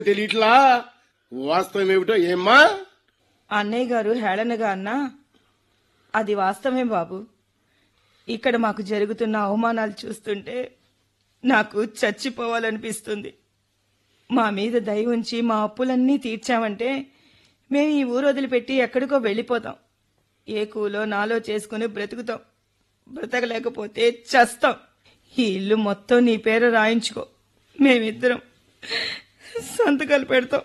తెలియట్లా వాస్తవం ఏమిటో ఏమ్మా అన్నయ్య గారు హేళనగా అన్నా అది వాస్తవమే బాబు ఇక్కడ మాకు జరుగుతున్న అవమానాలు చూస్తుంటే నాకు చచ్చిపోవాలనిపిస్తుంది మా మీద దయ ఉంచి మా అప్పులన్నీ తీర్చామంటే మేము ఈ ఊరు వదిలిపెట్టి ఎక్కడికో వెళ్ళిపోతాం ఏ కూలో నాలో చేసుకుని బ్రతుకుతాం బ్రతకలేకపోతే చస్తాం ఈ ఇల్లు మొత్తం నీ పేరు రాయించుకో మేమిద్దరం సంతకాలు పెడతాం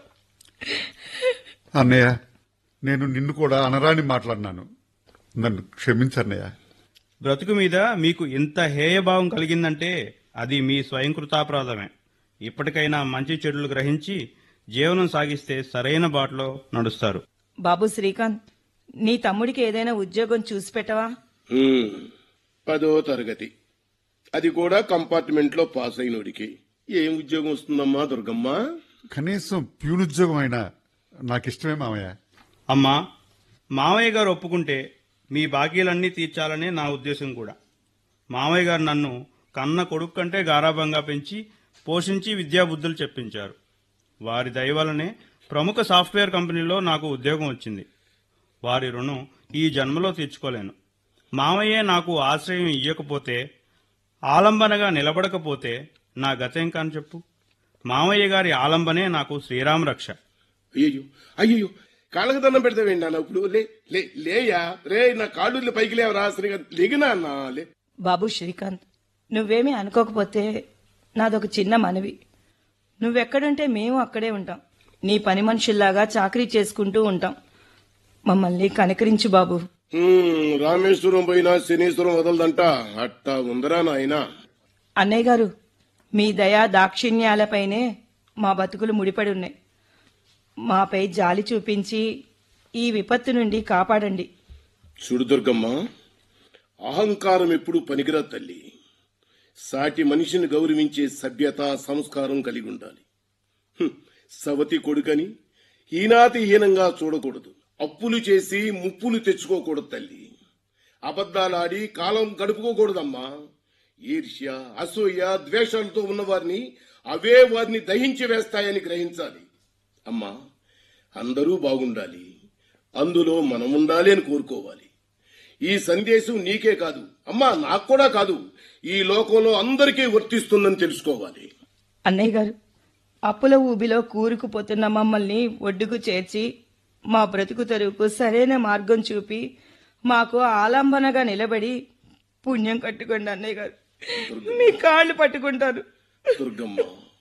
అన్నయ్య నేను నిన్ను కూడా అనరాని మాట్లాడినాను నన్ను క్షమించన్నయ్య బ్రతుకు మీద మీకు ఇంత హేయభావం కలిగిందంటే అది మీ స్వయంకృతాపరాధమే ఇప్పటికైనా మంచి చెడులు గ్రహించి జీవనం సాగిస్తే సరైన బాటలో నడుస్తారు బాబు శ్రీకాంత్ నీ తమ్ముడికి ఏదైనా ఉద్యోగం చూసి పెట్టవా హ్మ్. పదో తరగతి అది కూడా కంపార్ట్మెంట్ లో పాస్ అయినోడికి ఏం ఉద్యోగం వస్తుందమ్మా దుర్గమ్మ కనీసం ప్యూనుద్యోగం అయినా నాకిష్టమే మామయ్య అమ్మా మామయ్య గారు ఒప్పుకుంటే మీ బాకీలన్నీ తీర్చాలనే నా ఉద్దేశం కూడా మామయ్య గారు నన్ను కన్న కొడుకు కంటే గారాభంగా పెంచి పోషించి విద్యాబుద్ధులు చెప్పించారు వారి దయ వల్లనే ప్రముఖ సాఫ్ట్వేర్ కంపెనీలో నాకు ఉద్యోగం వచ్చింది వారి రుణం ఈ జన్మలో తీర్చుకోలేను మామయ్యే నాకు ఆశ్రయం ఇయ్యకపోతే ఆలంబనగా నిలబడకపోతే నా గతేం కాని చెప్పు మామయ్య గారి ఆలంబనే నాకు శ్రీరామ రక్ష అయ్యో అయ్యో కాళ్ళకి దండం పెడతావేంటి అన్న ఇప్పుడు లే లే లేయా రే నా కాళ్ళు పైకి లేవరా శ్రీకాంత్ లెగినా అన్న లే బాబు శ్రీకాంత్ నువ్వేమీ అనుకోకపోతే నాదొక చిన్న మనవి నువ్వెక్కడుంటే మేము అక్కడే ఉంటాం నీ పని మనుషుల్లాగా చాకరీ చేసుకుంటూ ఉంటాం మమ్మల్ని కనకరించు బాబు హ్మ్, రామేశ్వరం పోయినా శనీశ్వరం వదలదంట అట్టా ఉందరా నాయనా అన్నయ్య గారు మీ దయా దాక్షిణ్యాలపైనే మా బతుకులు ముడిపడి ఉన్నాయి మాపై జాలి చూపించి ఈ విపత్తు నుండి కాపాడండి చూడు దుర్గమ్మ అహంకారం ఎప్పుడు పనికిరా తల్లి సాటి మనిషిని గౌరవించే సభ్యత సంస్కారం కలిగి ఉండాలి హ్మ్, సవతి కొడుకని ఈనాతి హీనంగా చూడకూడదు అప్పులు చేసి ముప్పులు తెచ్చుకోకూడదు తల్లి అబద్దాలాడి కాలం గడుపుకోకూడదమ్మా ఈర్ష్య అసూయ ద్వేషాలతో ఉన్నవారిని అవే వారిని దహించి వేస్తాయని గ్రహించాలి అమ్మా అందరూ బాగుండాలి అందులో మనం ఉండాలి అని కోరుకోవాలి ఈ సందేశం నీకే కాదు అమ్మా నాకు కూడా కాదు ఈ లోకంలో అందరికీ వర్తిస్తుందని తెలుసుకోవాలి అన్నయ్య గారు అప్పుల ఊబిలో కూరుకుపోతున్న మమ్మల్ని ఒడ్డుకు చేర్చి మా బ్రతుకు తెరువుకు సరైన మార్గం చూపి మాకు ఆలంబనగా నిలబడి పుణ్యం కట్టుకోండి అన్నయ్య గారు మీ కాళ్ళు పట్టుకుంటారు దుర్గమ్మ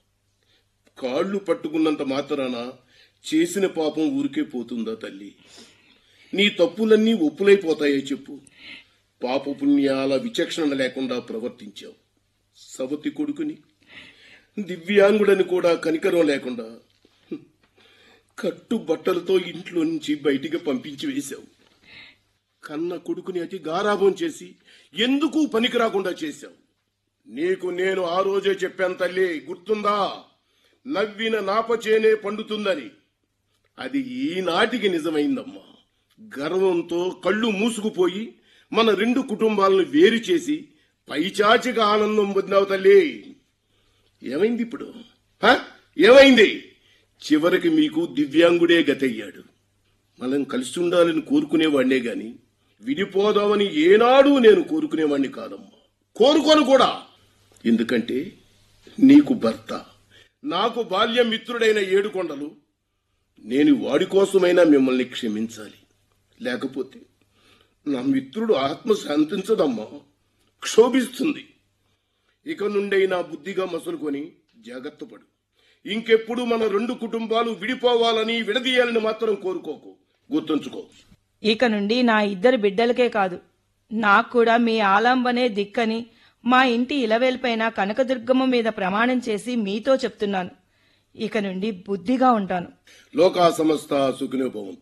కాళ్ళు పట్టుకున్నంత మాత్రాన చేసిన పాపం ఊరికే పోతుందా తల్లి నీ తప్పులన్నీ ఒప్పులైపోతాయో చెప్పు పాప పుణ్యాల విచక్షణ లేకుండా ప్రవర్తించావు సవతి కొడుకుని దివ్యాంగుడని కూడా కనికరం లేకుండా హ్మ్, కట్టు బట్టలతో ఇంట్లో నుంచి బయటికి పంపించి వేశావు కన్న కొడుకుని అతి గారాభం చేసి ఎందుకు పనికి రాకుండా చేశావు నీకు నేను ఆ రోజే చెప్పాను తల్లి గుర్తుందా నవ్విన నాపచేనే పండుతుందని అది ఈనాటికి నిజమైందమ్మా గర్వంతో కళ్ళు మూసుకుపోయి మన రెండు కుటుంబాలను వేరు చేసి పైచాచిక ఆనందం పొందావు తల్లి ఏమైంది ఇప్పుడు హ? ఏమైంది చివరికి మీకు దివ్యాంగుడే గతయ్యాడు మనం కలిసి ఉండాలని కోరుకునేవాడినే గాని విడిపోదామని ఏనాడు నేను కోరుకునేవాడిని కాదమ్మా కోరుకోను కూడా ఎందుకంటే నీకు భర్త నాకు బాల్య మిత్రుడైన ఏడుకొండలు నేను వాడి కోసమైనా మిమ్మల్ని క్షమించాలి లేకపోతే నా మిత్రుడు ఆత్మ శాంతించదమ్మా క్షోభిస్తుంది ఇక నుండైనా బుద్ధిగా మసులుకొని జాగ్రత్త పడు ఇంకెప్పుడు మన రెండు కుటుంబాలు విడిపోవాలని విడదీయాలని మాత్రం కోరుకోకు గుర్తుంచుకో ఇక నుండి నా ఇద్దరు బిడ్డలకే కాదు నాకు కూడా మీ ఆలంబనే దిక్కని మా ఇంటి ఇలవేల్పైన కనకదుర్గమ్మ మీద ప్రమాణం చేసి మీతో చెప్తున్నాను ఇక నుండి బుద్ధిగా ఉంటాను లోకా సమస్త సుఖినో భవంతు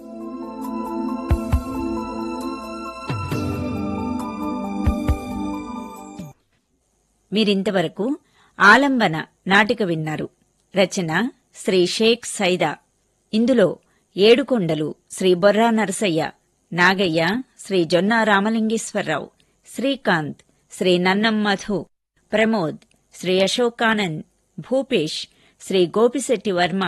మీరింతవరకు ఆలంబన నాటిక విన్నారు రచన శ్రీ షేక్ సైదా ఇందులో ఏడుకొండలు శ్రీ బొర్రా నరసయ్య నాగయ్య శ్రీ జొన్న రామలింగేశ్వరరావు శ్రీకాంత్ శ్రీ నన్నం మధు ప్రమోద్ శ్రీ అశోకానంద్ భూపేష్ శ్రీ గోపిశెట్టి వర్మ